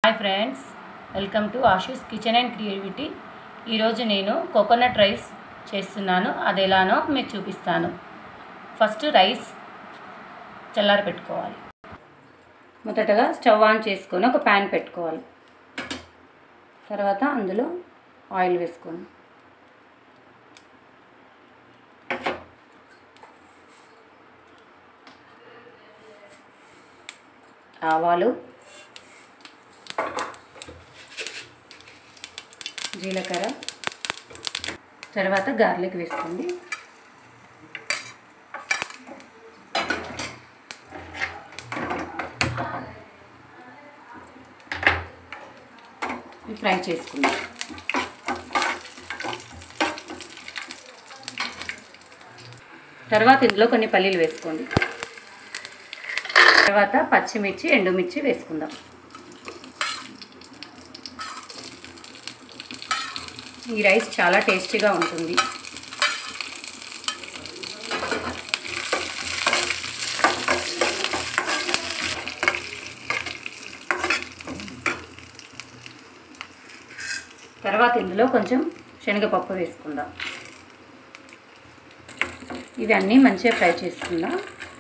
hi friends welcome to Ashu's kitchen and creativity ఈరోజు నేను coconut rice చేస్తున్నాను అది ఎలానో మీకు చూపిస్తాను ఫస్ట్ రైస్ చల్లారి పెట్టుకోవాలి మొదటగా స్టవ్ ఆన్ చేసుకొని ఒక ప్యాన్ పెట్టుకోవాలి తర్వాత అందులో ఆయిల్ వేసుకోండి ఆవాలు జీలకర్ర తర్వాత గార్లిక్ వేసుకోండి ఇవి ఫ్రై చేసుకుందాం తర్వాత ఇందులో కొన్ని పల్లీలు వేసుకోండి తర్వాత పచ్చిమిర్చి ఎండుమిర్చి వేసుకుందాం ఈ రైస్ చాలా టేస్టీగా ఉంటుంది తర్వాత ఇందులో కొంచెం శనగపప్పు వేసుకుందాం ఇవన్నీ మంచిగా ఫ్రై చేసుకుందాం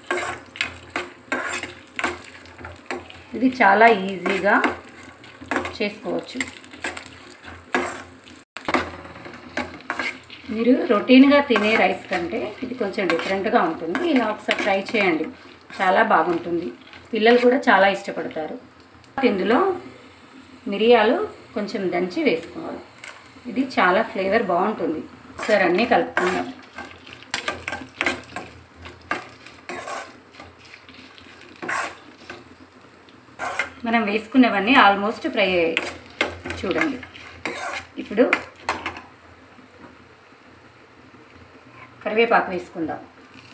ఇది చాలా ఈజీగా చేసుకోవచ్చు మీరు రొటీన్గా తినే రైస్ కంటే ఇది కొంచెం డిఫరెంట్గా ఉంటుంది ఇలా ఒకసారి ట్రై చేయండి చాలా బాగుంటుంది పిల్లలు కూడా చాలా ఇష్టపడతారు ఇందులో మిరియాలు కొంచెం దంచి వేసుకోవాలి ఇది చాలా ఫ్లేవర్ బాగుంటుంది ఒకసారి అన్నీ కలుపుకుందాం మనం వేసుకున్నవన్నీ ఆల్మోస్ట్ ఫ్రై అయ్యాయి చూడండి ఇప్పుడు కరివేపాకు వేసుకుందాం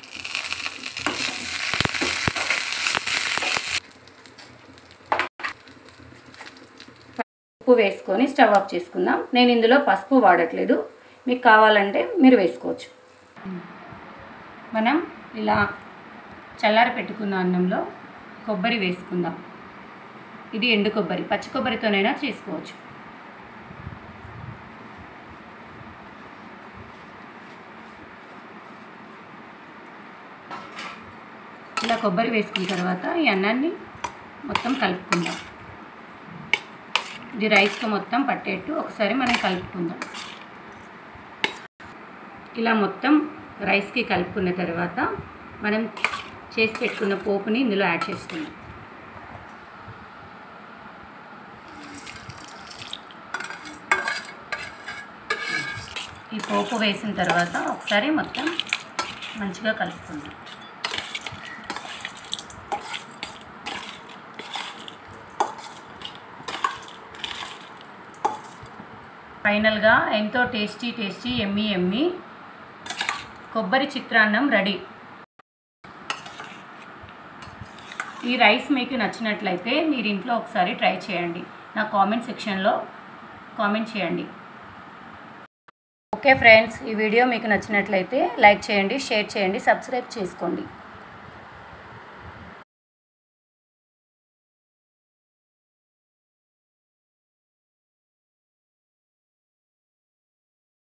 ఉప్పు వేసుకొని స్టవ్ ఆఫ్ చేసుకుందాం నేను ఇందులో పసుపు వాడట్లేదు మీకు కావాలంటే మీరు వేసుకోవచ్చు మనం ఇలా చల్లారి పెట్టుకున్న అన్నంలో కొబ్బరి వేసుకుందాం ఇది ఎండు కొబ్బరి పచ్చి కొబ్బరితోనైనా చేసుకోవచ్చు ఇలా కొబ్బరి వేసుకున్న తర్వాత ఈ అన్నాన్ని మొత్తం కలుపుకుందాం ఇది రైస్తో మొత్తం పట్టేట్టు ఒకసారి మనం కలుపుకుందాం ఇలా మొత్తం రైస్కి కలుపుకున్న తర్వాత మనం చేసి పెట్టుకున్న పోపుని ఇందులో యాడ్ చేసుకుందాం ఈ పోపు వేసిన తర్వాత ఒకసారి మొత్తం మంచిగా కలుపుకుందాం ఫైనల్గా ఎంతో టేస్టీ టేస్టీ ఎమ్మి ఎమ్మి కొబ్బరి చిత్రాన్నం రెడీ ఈ రైస్ మీకు నచ్చినట్లయితే మీరు ఇంట్లో ఒకసారి ట్రై చేయండి నా కామెంట్ సెక్షన్లో కామెంట్ చేయండి ఓకే ఫ్రెండ్స్ ఈ వీడియో మీకు నచ్చినట్లయితే లైక్ చేయండి షేర్ చేయండి సబ్స్క్రైబ్ చేసుకోండి